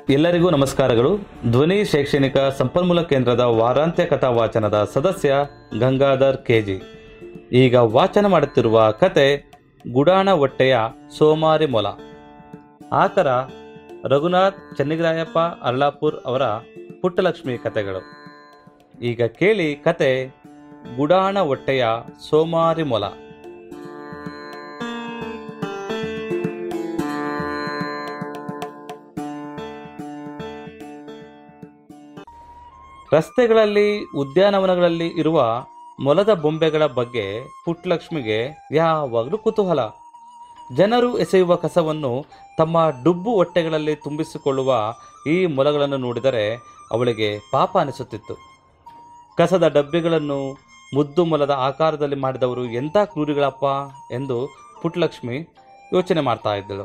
ಎಲ್ಲರಿಗೂ ನಮಸ್ಕಾರಗಳು ಧ್ವನಿ ಶೈಕ್ಷಣಿಕ ಸಂಪನ್ಮೂಲ ಕೇಂದ್ರದ ವಾರಾಂತ್ಯ ಕಥಾ ವಾಚನದ ಸದಸ್ಯ ಗಂಗಾಧರ್ ಕೆಜಿ ಈಗ ವಾಚನ ಮಾಡುತ್ತಿರುವ ಕತೆ ಗುಡಾಣ ಹೊಟ್ಟೆಯ ಸೋಮಾರಿ ಮೊಲ ಆಕರ ರಘುನಾಥ್ ಚೆನ್ನಿಗರಾಯಪ್ಪ ಅರ್ಲಾಪುರ್ ಅವರ ಪುಟ್ಟಲಕ್ಷ್ಮಿ ಕತೆಗಳು ಈಗ ಕೇಳಿ ಕತೆ ಗುಡಾಣ ಹೊಟ್ಟೆಯ ಸೋಮಾರಿ ಮೊಲ ರಸ್ತೆಗಳಲ್ಲಿ ಉದ್ಯಾನವನಗಳಲ್ಲಿ ಇರುವ ಮೊಲದ ಬೊಂಬೆಗಳ ಬಗ್ಗೆ ಪುಟ್ಟಲಕ್ಷ್ಮಿಗೆ ಯಾವಾಗಲೂ ಕುತೂಹಲ ಜನರು ಎಸೆಯುವ ಕಸವನ್ನು ತಮ್ಮ ಡುಬ್ಬು ಹೊಟ್ಟೆಗಳಲ್ಲಿ ತುಂಬಿಸಿಕೊಳ್ಳುವ ಈ ಮೊಲಗಳನ್ನು ನೋಡಿದರೆ ಅವಳಿಗೆ ಪಾಪ ಅನಿಸುತ್ತಿತ್ತು ಕಸದ ಡಬ್ಬಿಗಳನ್ನು ಮುದ್ದು ಮೊಲದ ಆಕಾರದಲ್ಲಿ ಮಾಡಿದವರು ಎಂಥ ಕ್ರೂರಿಗಳಪ್ಪ ಎಂದು ಪುಟ್ಟಲಕ್ಷ್ಮಿ ಯೋಚನೆ ಮಾಡ್ತಾ ಇದ್ದಳು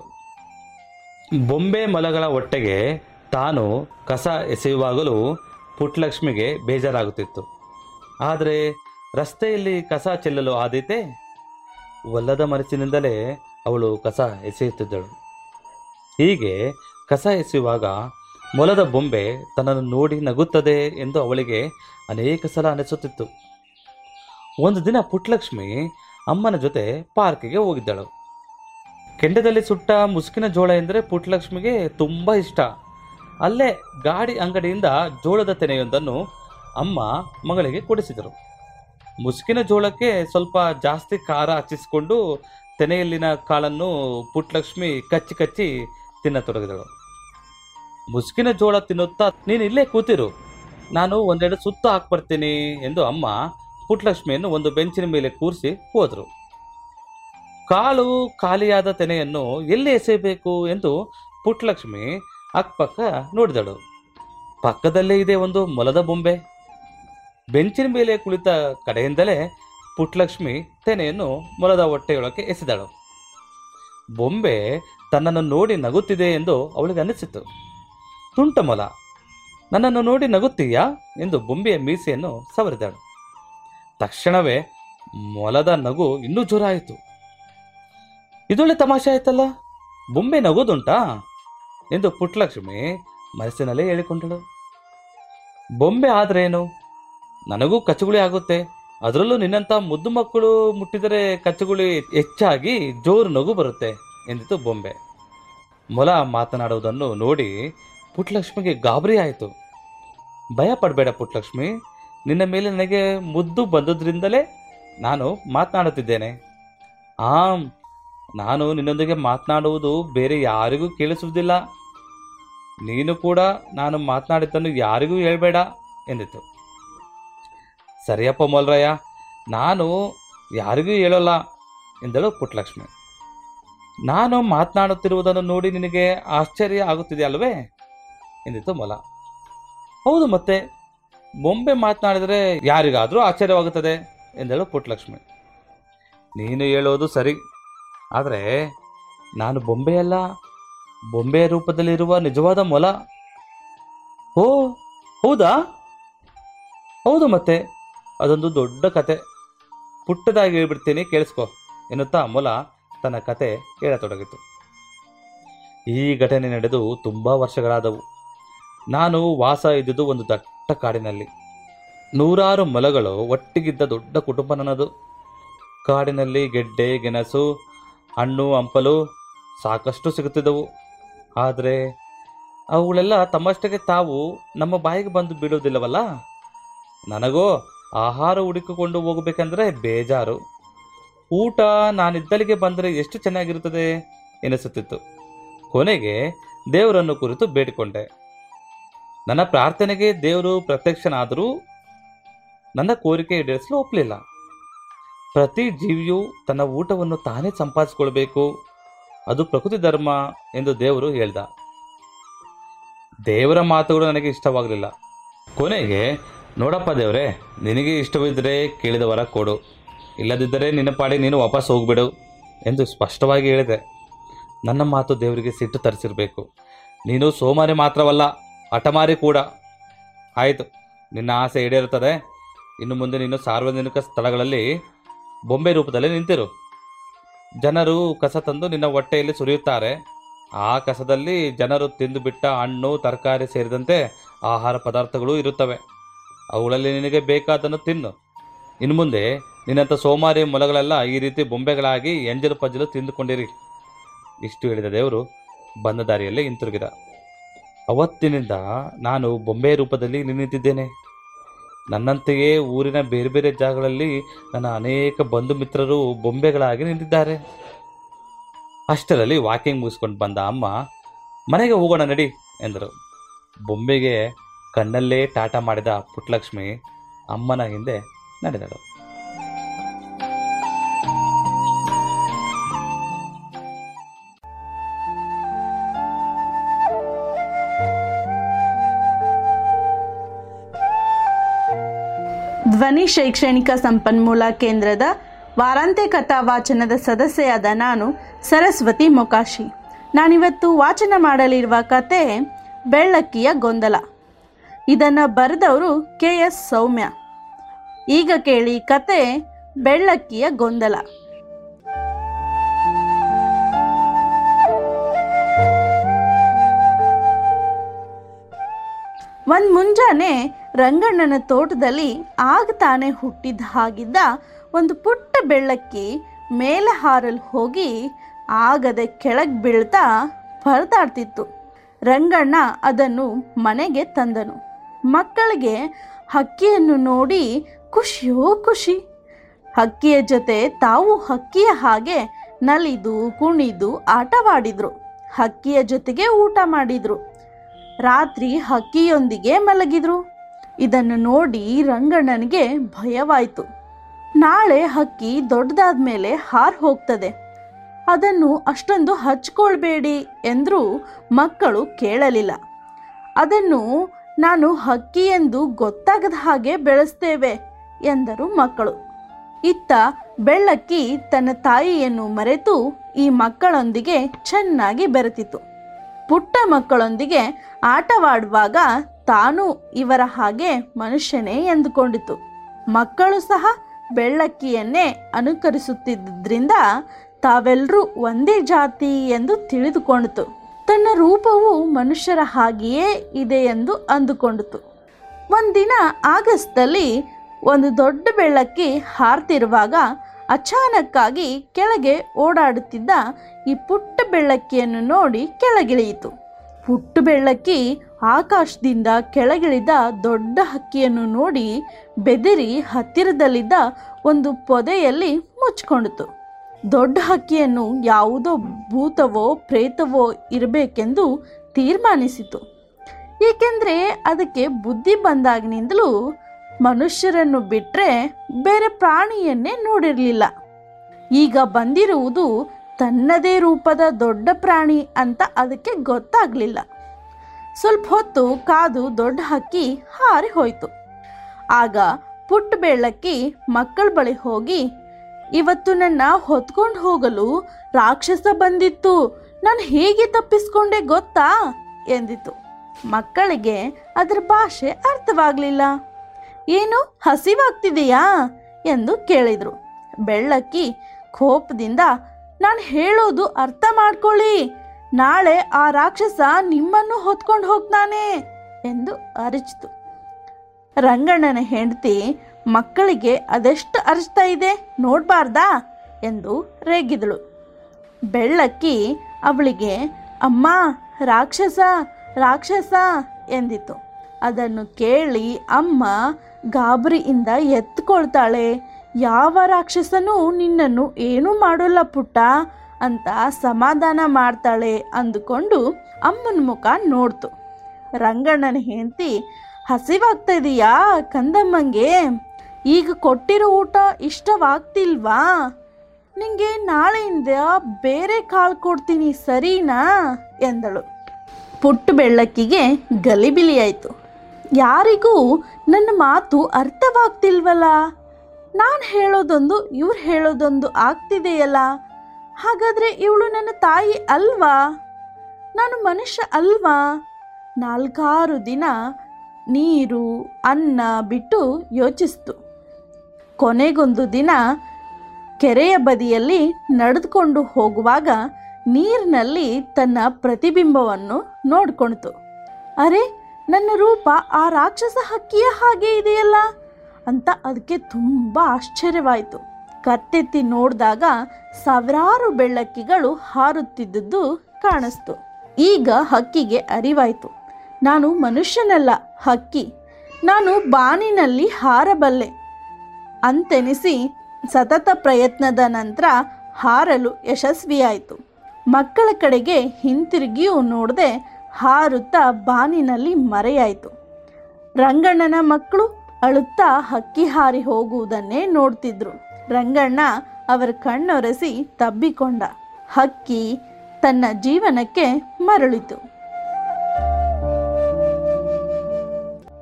ಬೊಂಬೆ ಮೊಲಗಳ ಹೊಟ್ಟೆಗೆ ತಾನು ಕಸ ಎಸೆಯುವಾಗಲೂ ಪುಟ್ಟಲಕ್ಷ್ಮಿಗೆ ಬೇಜಾರಾಗುತ್ತಿತ್ತು ಆದರೆ ರಸ್ತೆಯಲ್ಲಿ ಕಸ ಚೆಲ್ಲಲು ಆದೀತೆ ಒಲ್ಲದ ಮನಸ್ಸಿನಿಂದಲೇ ಅವಳು ಕಸ ಎಸೆಯುತ್ತಿದ್ದಳು ಹೀಗೆ ಕಸ ಎಸೆಯುವಾಗ ಮೊಲದ ಬೊಂಬೆ ತನ್ನನ್ನು ನೋಡಿ ನಗುತ್ತದೆ ಎಂದು ಅವಳಿಗೆ ಅನೇಕ ಸಲ ಅನಿಸುತ್ತಿತ್ತು ಒಂದು ದಿನ ಪುಟ್ಟಲಕ್ಷ್ಮಿ ಅಮ್ಮನ ಜೊತೆ ಪಾರ್ಕಿಗೆ ಹೋಗಿದ್ದಳು ಕೆಂಡದಲ್ಲಿ ಸುಟ್ಟ ಮುಸುಕಿನ ಜೋಳ ಎಂದರೆ ಪುಟ್ಟಲಕ್ಷ್ಮಿಗೆ ತುಂಬ ಇಷ್ಟ ಅಲ್ಲೇ ಗಾಡಿ ಅಂಗಡಿಯಿಂದ ಜೋಳದ ತೆನೆಯೊಂದನ್ನು ಅಮ್ಮ ಮಗಳಿಗೆ ಕೊಡಿಸಿದರು ಮುಸುಕಿನ ಜೋಳಕ್ಕೆ ಸ್ವಲ್ಪ ಜಾಸ್ತಿ ಖಾರ ಹಚ್ಚಿಸಿಕೊಂಡು ತೆನೆಯಲ್ಲಿನ ಕಾಳನ್ನು ಪುಟ್ಟಲಕ್ಷ್ಮಿ ಕಚ್ಚಿ ಕಚ್ಚಿ ತಿನ್ನತೊಡಗಿದಳು ಮುಸುಕಿನ ಜೋಳ ತಿನ್ನುತ್ತಾ ನೀನು ಇಲ್ಲೇ ಕೂತಿರು ನಾನು ಒಂದೆರಡು ಸುತ್ತು ಹಾಕ್ಬರ್ತೀನಿ ಎಂದು ಅಮ್ಮ ಪುಟ್ಟಲಕ್ಷ್ಮಿಯನ್ನು ಒಂದು ಬೆಂಚಿನ ಮೇಲೆ ಕೂರಿಸಿ ಹೋದರು ಕಾಳು ಖಾಲಿಯಾದ ತೆನೆಯನ್ನು ಎಲ್ಲಿ ಎಸೆಯಬೇಕು ಎಂದು ಪುಟ್ಟಲಕ್ಷ್ಮಿ ಅಕ್ಕಪಕ್ಕ ನೋಡಿದಳು ಪಕ್ಕದಲ್ಲೇ ಇದೆ ಒಂದು ಮೊಲದ ಬೊಂಬೆ ಬೆಂಚಿನ ಮೇಲೆ ಕುಳಿತ ಕಡೆಯಿಂದಲೇ ಪುಟ್ಟಲಕ್ಷ್ಮಿ ತೆನೆಯನ್ನು ಮೊಲದ ಹೊಟ್ಟೆಯೊಳಕ್ಕೆ ಎಸೆದಳು ಬೊಂಬೆ ತನ್ನನ್ನು ನೋಡಿ ನಗುತ್ತಿದೆ ಎಂದು ಅವಳಿಗೆ ಅನಿಸಿತು ತುಂಟ ಮೊಲ ನನ್ನನ್ನು ನೋಡಿ ನಗುತ್ತೀಯಾ ಎಂದು ಬೊಂಬೆಯ ಮೀಸೆಯನ್ನು ಸವರಿದಳು ತಕ್ಷಣವೇ ಮೊಲದ ನಗು ಇನ್ನೂ ಜೋರಾಯಿತು ಇದೊಳ್ಳೆ ತಮಾಷೆ ಆಯ್ತಲ್ಲ ಬೊಂಬೆ ನಗೋದುಂಟಾ ಎಂದು ಪುಟ್ಟಲಕ್ಷ್ಮಿ ಮನಸ್ಸಿನಲ್ಲೇ ಹೇಳಿಕೊಂಡಳು ಬೊಂಬೆ ಆದ್ರೇನು ನನಗೂ ಕಚ್ಚುಗುಳಿ ಆಗುತ್ತೆ ಅದರಲ್ಲೂ ನಿನ್ನಂಥ ಮುದ್ದು ಮಕ್ಕಳು ಮುಟ್ಟಿದರೆ ಕಚ್ಚುಗುಳಿ ಹೆಚ್ಚಾಗಿ ಜೋರು ನಗು ಬರುತ್ತೆ ಎಂದಿತು ಬೊಂಬೆ ಮೊಲ ಮಾತನಾಡುವುದನ್ನು ನೋಡಿ ಪುಟ್ಟಲಕ್ಷ್ಮಿಗೆ ಗಾಬರಿ ಆಯಿತು ಭಯ ಪಡಬೇಡ ಪುಟ್ಟಲಕ್ಷ್ಮಿ ನಿನ್ನ ಮೇಲೆ ನನಗೆ ಮುದ್ದು ಬಂದುದರಿಂದಲೇ ನಾನು ಮಾತನಾಡುತ್ತಿದ್ದೇನೆ ಆಂ ನಾನು ನಿನ್ನೊಂದಿಗೆ ಮಾತನಾಡುವುದು ಬೇರೆ ಯಾರಿಗೂ ಕೇಳಿಸುವುದಿಲ್ಲ ನೀನು ಕೂಡ ನಾನು ಮಾತನಾಡಿದ್ದನ್ನು ಯಾರಿಗೂ ಹೇಳ್ಬೇಡ ಎಂದಿತು ಸರಿಯಪ್ಪ ಮೊಲ್ರಯ್ಯ ನಾನು ಯಾರಿಗೂ ಹೇಳೋಲ್ಲ ಎಂದಳು ಪುಟ್ಟಲಕ್ಷ್ಮಿ ನಾನು ಮಾತನಾಡುತ್ತಿರುವುದನ್ನು ನೋಡಿ ನಿನಗೆ ಆಶ್ಚರ್ಯ ಆಗುತ್ತಿದೆ ಅಲ್ವೇ ಎಂದಿತು ಮೊಲ ಹೌದು ಮತ್ತೆ ಬೊಂಬೆ ಮಾತನಾಡಿದರೆ ಯಾರಿಗಾದರೂ ಆಶ್ಚರ್ಯವಾಗುತ್ತದೆ ಎಂದಳು ಪುಟ್ಟಲಕ್ಷ್ಮಿ ನೀನು ಹೇಳೋದು ಸರಿ ಆದರೆ ನಾನು ಬೊಂಬೆಯಲ್ಲ ಬೊಂಬೆಯ ರೂಪದಲ್ಲಿರುವ ನಿಜವಾದ ಮೊಲ ಓ ಹೌದಾ ಹೌದು ಮತ್ತೆ ಅದೊಂದು ದೊಡ್ಡ ಕತೆ ಪುಟ್ಟದಾಗಿ ಹೇಳ್ಬಿಡ್ತೀನಿ ಕೇಳಿಸ್ಕೊ ಎನ್ನುತ್ತಾ ಮೊಲ ತನ್ನ ಕತೆ ಹೇಳತೊಡಗಿತು ಈ ಘಟನೆ ನಡೆದು ತುಂಬ ವರ್ಷಗಳಾದವು ನಾನು ವಾಸ ಇದ್ದುದು ಒಂದು ದಟ್ಟ ಕಾಡಿನಲ್ಲಿ ನೂರಾರು ಮೊಲಗಳು ಒಟ್ಟಿಗಿದ್ದ ದೊಡ್ಡ ಕುಟುಂಬ ನನ್ನದು ಕಾಡಿನಲ್ಲಿ ಗೆಡ್ಡೆ ಗೆಣಸು ಹಣ್ಣು ಹಂಪಲು ಸಾಕಷ್ಟು ಸಿಗುತ್ತಿದ್ದವು ಆದರೆ ಅವುಗಳೆಲ್ಲ ತಮ್ಮಷ್ಟಕ್ಕೆ ತಾವು ನಮ್ಮ ಬಾಯಿಗೆ ಬಂದು ಬೀಳುವುದಿಲ್ಲವಲ್ಲ ನನಗೋ ಆಹಾರ ಹುಡುಕಿಕೊಂಡು ಹೋಗಬೇಕೆಂದರೆ ಬೇಜಾರು ಊಟ ನಾನಿದ್ದಲಿಗೆ ಬಂದರೆ ಎಷ್ಟು ಚೆನ್ನಾಗಿರುತ್ತದೆ ಎನಿಸುತ್ತಿತ್ತು ಕೊನೆಗೆ ದೇವರನ್ನು ಕುರಿತು ಬೇಡಿಕೊಂಡೆ ನನ್ನ ಪ್ರಾರ್ಥನೆಗೆ ದೇವರು ಪ್ರತ್ಯಕ್ಷನಾದರೂ ನನ್ನ ಕೋರಿಕೆ ಈಡೇರಿಸಲು ಒಪ್ಪಲಿಲ್ಲ ಪ್ರತಿ ಜೀವಿಯು ತನ್ನ ಊಟವನ್ನು ತಾನೇ ಸಂಪಾದಿಸಿಕೊಳ್ಬೇಕು ಅದು ಪ್ರಕೃತಿ ಧರ್ಮ ಎಂದು ದೇವರು ಹೇಳ್ದ ದೇವರ ಮಾತುಗಳು ನನಗೆ ಇಷ್ಟವಾಗಲಿಲ್ಲ ಕೊನೆಗೆ ನೋಡಪ್ಪ ದೇವರೇ ನಿನಗೆ ಇಷ್ಟವಿದ್ದರೆ ಕೇಳಿದ ವರ ಕೊಡು ಇಲ್ಲದಿದ್ದರೆ ನಿನ್ನ ಪಾಡಿ ನೀನು ವಾಪಸ್ ಹೋಗ್ಬಿಡು ಎಂದು ಸ್ಪಷ್ಟವಾಗಿ ಹೇಳಿದೆ ನನ್ನ ಮಾತು ದೇವರಿಗೆ ಸಿಟ್ಟು ತರಿಸಿರಬೇಕು ನೀನು ಸೋಮಾರಿ ಮಾತ್ರವಲ್ಲ ಹಠಮಾರಿ ಕೂಡ ಆಯಿತು ನಿನ್ನ ಆಸೆ ಈಡೇರುತ್ತದೆ ಇನ್ನು ಮುಂದೆ ನೀನು ಸಾರ್ವಜನಿಕ ಸ್ಥಳಗಳಲ್ಲಿ ಬೊಂಬೆ ರೂಪದಲ್ಲಿ ನಿಂತಿರು ಜನರು ಕಸ ತಂದು ನಿನ್ನ ಹೊಟ್ಟೆಯಲ್ಲಿ ಸುರಿಯುತ್ತಾರೆ ಆ ಕಸದಲ್ಲಿ ಜನರು ತಿಂದು ಬಿಟ್ಟ ಹಣ್ಣು ತರಕಾರಿ ಸೇರಿದಂತೆ ಆಹಾರ ಪದಾರ್ಥಗಳು ಇರುತ್ತವೆ ಅವುಗಳಲ್ಲಿ ನಿನಗೆ ಬೇಕಾದನ್ನು ತಿನ್ನು ಇನ್ನು ಮುಂದೆ ನಿನ್ನಂಥ ಸೋಮಾರಿ ಮೊಲಗಳೆಲ್ಲ ಈ ರೀತಿ ಬೊಂಬೆಗಳಾಗಿ ಎಂಜಲು ಪಜ್ಜಲು ತಿಂದುಕೊಂಡಿರಿ ಇಷ್ಟು ಹೇಳಿದ ದೇವರು ಬಂದ ದಾರಿಯಲ್ಲೇ ಹಿಂತಿರುಗಿದ ಅವತ್ತಿನಿಂದ ನಾನು ಬೊಂಬೆ ರೂಪದಲ್ಲಿ ನಿಂತಿದ್ದೇನೆ ನನ್ನಂತೆಯೇ ಊರಿನ ಬೇರೆ ಬೇರೆ ಜಾಗಗಳಲ್ಲಿ ನನ್ನ ಅನೇಕ ಬಂಧು ಮಿತ್ರರು ಬೊಂಬೆಗಳಾಗಿ ನಿಂತಿದ್ದಾರೆ ಅಷ್ಟರಲ್ಲಿ ವಾಕಿಂಗ್ ಮುಗಿಸ್ಕೊಂಡು ಬಂದ ಅಮ್ಮ ಮನೆಗೆ ಹೋಗೋಣ ನಡಿ ಎಂದರು ಬೊಂಬೆಗೆ ಕಣ್ಣಲ್ಲೇ ಟಾಟ ಮಾಡಿದ ಪುಟ್ಟಲಕ್ಷ್ಮಿ ಅಮ್ಮನ ಹಿಂದೆ ನಡೆದಳು ಧ್ವನಿ ಶೈಕ್ಷಣಿಕ ಸಂಪನ್ಮೂಲ ಕೇಂದ್ರದ ವಾರಾಂತ್ಯ ಕಥಾ ವಾಚನದ ಸದಸ್ಯೆಯಾದ ನಾನು ಸರಸ್ವತಿ ಮೊಕಾಶಿ ನಾನಿವತ್ತು ವಾಚನ ಮಾಡಲಿರುವ ಕತೆ ಬೆಳ್ಳಕ್ಕಿಯ ಗೊಂದಲ ಇದನ್ನು ಬರೆದವರು ಕೆ ಎಸ್ ಸೌಮ್ಯ ಈಗ ಕೇಳಿ ಕತೆ ಬೆಳ್ಳಕ್ಕಿಯ ಗೊಂದಲ ಒಂದು ಮುಂಜಾನೆ ರಂಗಣ್ಣನ ತೋಟದಲ್ಲಿ ಆಗ ತಾನೇ ಹುಟ್ಟಿದ ಹಾಗಿದ್ದ ಒಂದು ಪುಟ್ಟ ಬೆಳ್ಳಕ್ಕಿ ಮೇಲೆ ಹಾರಲು ಹೋಗಿ ಆಗದೆ ಕೆಳಗೆ ಬೀಳ್ತಾ ಪರದಾಡ್ತಿತ್ತು ರಂಗಣ್ಣ ಅದನ್ನು ಮನೆಗೆ ತಂದನು ಮಕ್ಕಳಿಗೆ ಹಕ್ಕಿಯನ್ನು ನೋಡಿ ಖುಷಿಯೋ ಖುಷಿ ಹಕ್ಕಿಯ ಜೊತೆ ತಾವು ಹಕ್ಕಿಯ ಹಾಗೆ ನಲಿದು ಕುಣಿದು ಆಟವಾಡಿದ್ರು ಹಕ್ಕಿಯ ಜೊತೆಗೆ ಊಟ ಮಾಡಿದ್ರು ರಾತ್ರಿ ಹಕ್ಕಿಯೊಂದಿಗೆ ಮಲಗಿದ್ರು ಇದನ್ನು ನೋಡಿ ರಂಗಣ್ಣನಿಗೆ ಭಯವಾಯಿತು ನಾಳೆ ಹಕ್ಕಿ ದೊಡ್ಡದಾದ ಮೇಲೆ ಹಾರ್ ಹೋಗ್ತದೆ ಅದನ್ನು ಅಷ್ಟೊಂದು ಹಚ್ಕೊಳ್ಬೇಡಿ ಎಂದರೂ ಮಕ್ಕಳು ಕೇಳಲಿಲ್ಲ ಅದನ್ನು ನಾನು ಹಕ್ಕಿ ಎಂದು ಗೊತ್ತಾಗದ ಹಾಗೆ ಬೆಳೆಸ್ತೇವೆ ಎಂದರು ಮಕ್ಕಳು ಇತ್ತ ಬೆಳ್ಳಕ್ಕಿ ತನ್ನ ತಾಯಿಯನ್ನು ಮರೆತು ಈ ಮಕ್ಕಳೊಂದಿಗೆ ಚೆನ್ನಾಗಿ ಬೆರೆತಿತ್ತು ಪುಟ್ಟ ಮಕ್ಕಳೊಂದಿಗೆ ಆಟವಾಡುವಾಗ ತಾನು ಇವರ ಹಾಗೆ ಮನುಷ್ಯನೇ ಎಂದುಕೊಂಡಿತು ಮಕ್ಕಳು ಸಹ ಬೆಳ್ಳಕ್ಕಿಯನ್ನೇ ಅನುಕರಿಸುತ್ತಿದ್ದರಿಂದ ತಾವೆಲ್ಲರೂ ಒಂದೇ ಜಾತಿ ಎಂದು ತಿಳಿದುಕೊಂಡಿತು ತನ್ನ ರೂಪವು ಮನುಷ್ಯರ ಹಾಗೆಯೇ ಇದೆ ಎಂದು ಅಂದುಕೊಂಡಿತು ಒಂದಿನ ಆಗಸ್ಟ್ದಲ್ಲಿ ಒಂದು ದೊಡ್ಡ ಬೆಳ್ಳಕ್ಕಿ ಹಾರ್ತಿರುವಾಗ ಅಚಾನಕ್ಕಾಗಿ ಕೆಳಗೆ ಓಡಾಡುತ್ತಿದ್ದ ಈ ಪುಟ್ಟ ಬೆಳ್ಳಕ್ಕಿಯನ್ನು ನೋಡಿ ಕೆಳಗಿಳಿಯಿತು ಪುಟ್ಟ ಬೆಳ್ಳಕ್ಕಿ ಆಕಾಶದಿಂದ ಕೆಳಗಿಳಿದ ದೊಡ್ಡ ಹಕ್ಕಿಯನ್ನು ನೋಡಿ ಬೆದರಿ ಹತ್ತಿರದಲ್ಲಿದ್ದ ಒಂದು ಪೊದೆಯಲ್ಲಿ ಮುಚ್ಕೊಂಡಿತು ದೊಡ್ಡ ಹಕ್ಕಿಯನ್ನು ಯಾವುದೋ ಭೂತವೋ ಪ್ರೇತವೋ ಇರಬೇಕೆಂದು ತೀರ್ಮಾನಿಸಿತು ಏಕೆಂದರೆ ಅದಕ್ಕೆ ಬುದ್ಧಿ ಬಂದಾಗಿನಿಂದಲೂ ಮನುಷ್ಯರನ್ನು ಬಿಟ್ಟರೆ ಬೇರೆ ಪ್ರಾಣಿಯನ್ನೇ ನೋಡಿರಲಿಲ್ಲ ಈಗ ಬಂದಿರುವುದು ತನ್ನದೇ ರೂಪದ ದೊಡ್ಡ ಪ್ರಾಣಿ ಅಂತ ಅದಕ್ಕೆ ಗೊತ್ತಾಗಲಿಲ್ಲ ಸ್ವಲ್ಪ ಹೊತ್ತು ಕಾದು ದೊಡ್ಡ ಹಕ್ಕಿ ಹಾರಿ ಹೋಯಿತು ಆಗ ಪುಟ್ಟ ಬೆಳ್ಳಕ್ಕಿ ಮಕ್ಕಳ ಬಳಿ ಹೋಗಿ ಇವತ್ತು ನನ್ನ ಹೊತ್ಕೊಂಡು ಹೋಗಲು ರಾಕ್ಷಸ ಬಂದಿತ್ತು ನಾನು ಹೇಗೆ ತಪ್ಪಿಸ್ಕೊಂಡೆ ಗೊತ್ತಾ ಎಂದಿತು ಮಕ್ಕಳಿಗೆ ಅದರ ಭಾಷೆ ಅರ್ಥವಾಗಲಿಲ್ಲ ಏನು ಹಸಿವಾಗ್ತಿದೆಯಾ ಎಂದು ಕೇಳಿದರು ಬೆಳ್ಳಕ್ಕಿ ಕೋಪದಿಂದ ನಾನು ಹೇಳೋದು ಅರ್ಥ ಮಾಡ್ಕೊಳ್ಳಿ ನಾಳೆ ಆ ರಾಕ್ಷಸ ನಿಮ್ಮನ್ನು ಹೊತ್ಕೊಂಡು ಹೋಗ್ತಾನೆ ಎಂದು ಅರಚಿತು ರಂಗಣ್ಣನ ಹೆಂಡತಿ ಮಕ್ಕಳಿಗೆ ಅದೆಷ್ಟು ಅರಚ್ತಾ ಇದೆ ನೋಡಬಾರ್ದಾ ಎಂದು ರೇಗಿದಳು ಬೆಳ್ಳಕ್ಕಿ ಅವಳಿಗೆ ಅಮ್ಮ ರಾಕ್ಷಸ ರಾಕ್ಷಸ ಎಂದಿತು ಅದನ್ನು ಕೇಳಿ ಅಮ್ಮ ಗಾಬರಿಯಿಂದ ಎತ್ಕೊಳ್ತಾಳೆ ಯಾವ ರಾಕ್ಷಸನೂ ನಿನ್ನನ್ನು ಏನೂ ಮಾಡೋಲ್ಲ ಪುಟ್ಟ ಅಂತ ಸಮಾಧಾನ ಮಾಡ್ತಾಳೆ ಅಂದುಕೊಂಡು ಅಮ್ಮನ ಮುಖ ನೋಡ್ತು ರಂಗಣ್ಣನ ಹೆಂಡತಿ ಹಸಿವಾಗ್ತಾ ಇದೆಯಾ ಕಂದಮ್ಮಂಗೆ ಈಗ ಕೊಟ್ಟಿರೋ ಊಟ ಇಷ್ಟವಾಗ್ತಿಲ್ವಾ ನಿಂಗೆ ನಾಳೆಯಿಂದ ಬೇರೆ ಕಾಳು ಕೊಡ್ತೀನಿ ಸರಿನಾ ಎಂದಳು ಪುಟ್ಟ ಬೆಳ್ಳಕ್ಕಿಗೆ ಗಲಿಬಿಲಿ ಆಯಿತು ಯಾರಿಗೂ ನನ್ನ ಮಾತು ಅರ್ಥವಾಗ್ತಿಲ್ವಲ್ಲ ನಾನು ಹೇಳೋದೊಂದು ಇವ್ರು ಹೇಳೋದೊಂದು ಆಗ್ತಿದೆಯಲ್ಲ ಹಾಗಾದರೆ ಇವಳು ನನ್ನ ತಾಯಿ ಅಲ್ವಾ ನಾನು ಮನುಷ್ಯ ಅಲ್ವಾ ನಾಲ್ಕಾರು ದಿನ ನೀರು ಅನ್ನ ಬಿಟ್ಟು ಯೋಚಿಸ್ತು ಕೊನೆಗೊಂದು ದಿನ ಕೆರೆಯ ಬದಿಯಲ್ಲಿ ನಡೆದುಕೊಂಡು ಹೋಗುವಾಗ ನೀರಿನಲ್ಲಿ ತನ್ನ ಪ್ರತಿಬಿಂಬವನ್ನು ನೋಡ್ಕೊಳ್ತು ಅರೆ ನನ್ನ ರೂಪ ಆ ರಾಕ್ಷಸ ಹಕ್ಕಿಯ ಹಾಗೆ ಇದೆಯಲ್ಲ ಅಂತ ಅದಕ್ಕೆ ತುಂಬ ಆಶ್ಚರ್ಯವಾಯಿತು ಕತ್ತೆತ್ತಿ ನೋಡಿದಾಗ ಸಾವಿರಾರು ಬೆಳ್ಳಕ್ಕಿಗಳು ಹಾರುತ್ತಿದ್ದುದು ಕಾಣಿಸ್ತು ಈಗ ಹಕ್ಕಿಗೆ ಅರಿವಾಯಿತು ನಾನು ಮನುಷ್ಯನಲ್ಲ ಹಕ್ಕಿ ನಾನು ಬಾನಿನಲ್ಲಿ ಹಾರಬಲ್ಲೆ ಅಂತೆನಿಸಿ ಸತತ ಪ್ರಯತ್ನದ ನಂತರ ಹಾರಲು ಯಶಸ್ವಿಯಾಯಿತು ಮಕ್ಕಳ ಕಡೆಗೆ ಹಿಂತಿರುಗಿಯೂ ನೋಡದೆ ಹಾರುತ್ತಾ ಬಾನಿನಲ್ಲಿ ಮರೆಯಾಯಿತು ರಂಗಣ್ಣನ ಮಕ್ಕಳು ಅಳುತ್ತಾ ಹಕ್ಕಿ ಹಾರಿ ಹೋಗುವುದನ್ನೇ ನೋಡ್ತಿದ್ರು ರಂಗಣ್ಣ ಅವರ ಕಣ್ಣೊರೆಸಿ ತಬ್ಬಿಕೊಂಡ ಹಕ್ಕಿ ತನ್ನ ಜೀವನಕ್ಕೆ ಮರಳಿತು